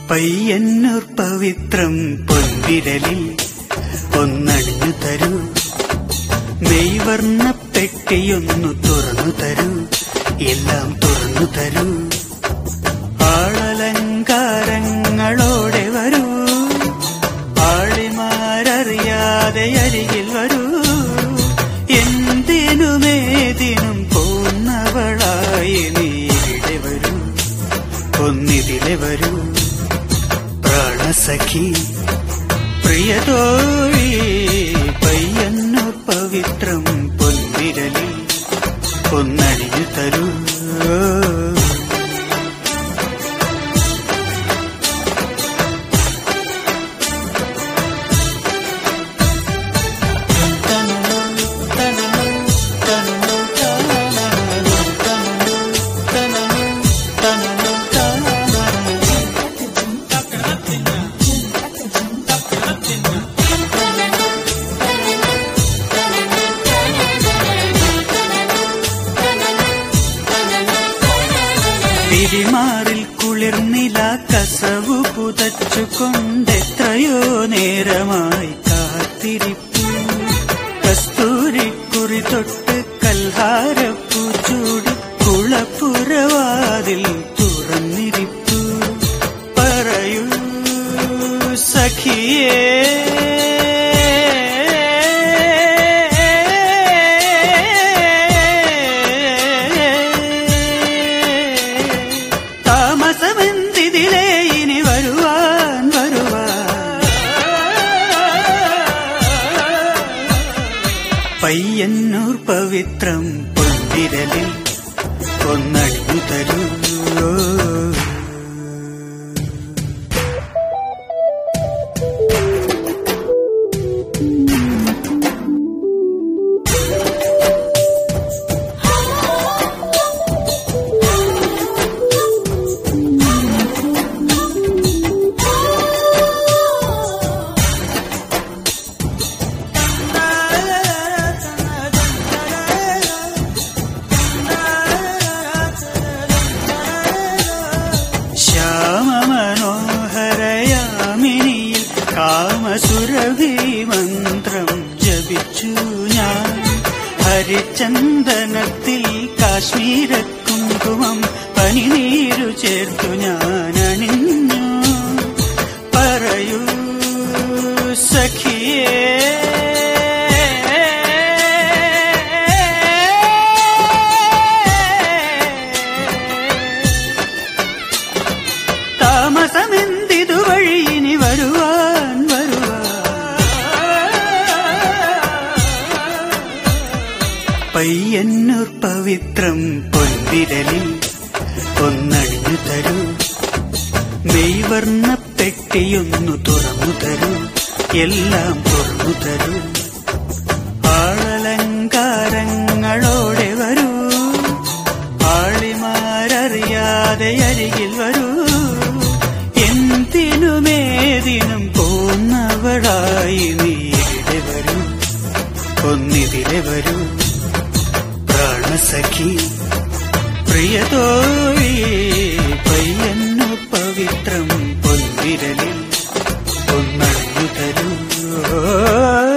പയ്യന്നൂർ പവിത്രം പൊൻവിരലിൽ ഒന്നണിഞ്ഞു തരൂ മെയ്വർണ്ണ പെട്ടിയൊന്നു തുറന്നു തരൂ എല്ലാം തുറന്നു തരൂ ആളലങ്കാരങ്ങളോടെ വരൂ ആളിമാരറിയാതെ അരികിൽ വരൂ എന്തിനുമേതിനും പോന്നവളായി നീ ഇവിടെ വരൂ ഒന്നിതിലെ വരൂ പ്രാണസഖി പ്രിയതോഴി പയ്യന്നു പവിത്രം പൊൻവിരലിൽ ഒന്നണിഞ്ഞു തരൂ പിരിമാറിൽ കുളിർന്നില കസവു പുതച്ചുകൊണ്ടെത്രയോ നേരമായി കാത്തിരിപ്പു കസ്തൂരിക്കുറി തൊട്ട് കൽഹാരപ്പൂ ചൂടി കുളപ്പുരവാതിൽ തുറന്നിരിപ്പു പറയൂ സഖിയേ താമസമെന്തിതിലേ ഇനി വരുവാൻ വരുവാൻ പയ്യന്നൂർ പവിത്രം പൊന്തിരലിൽ ഒന്നടിഞ്ഞു തരൂ ശ്യാമമനോഹരയാമിനിയിൽ കാമസുരഭി മന്ത്രം ജപിച്ചു ഞാൻ ഹരിചന്ദനത്തിൽ കാശ്മീര കുങ്കുമം പനിനീരു ചേർത്തു ഞാൻ അണിഞ്ഞു പറയൂ സഖിയേ താമസമെന്തിതു വഴി ഇനി വരുവാൻ വരുവാൻ പയ്യന്നൂർ പവിത്രം പൊൻവിരലിൽ ഒന്നണിഞ്ഞു തരൂ മെയ്വർണ്ണ പെട്ടിയൊന്നു തുറന്നു തരൂ എല്ലാം തുറന്നു തരൂ ആളലങ്കാരങ്ങളോടെ വരൂ ആളിമാരറിയാതെ അരികിൽ വരൂ എന്തിനുമേതിനും പോന്നവളായി നീ ഇവിടെ വരൂ ഒന്നിതിലെ വരൂ പ്രാണസഖി പ്രിയതോഴി പയ്യന്നു പവിത്രം പൊൻവിരലിൽ ഒന്നണിഞ്ഞു തരൂ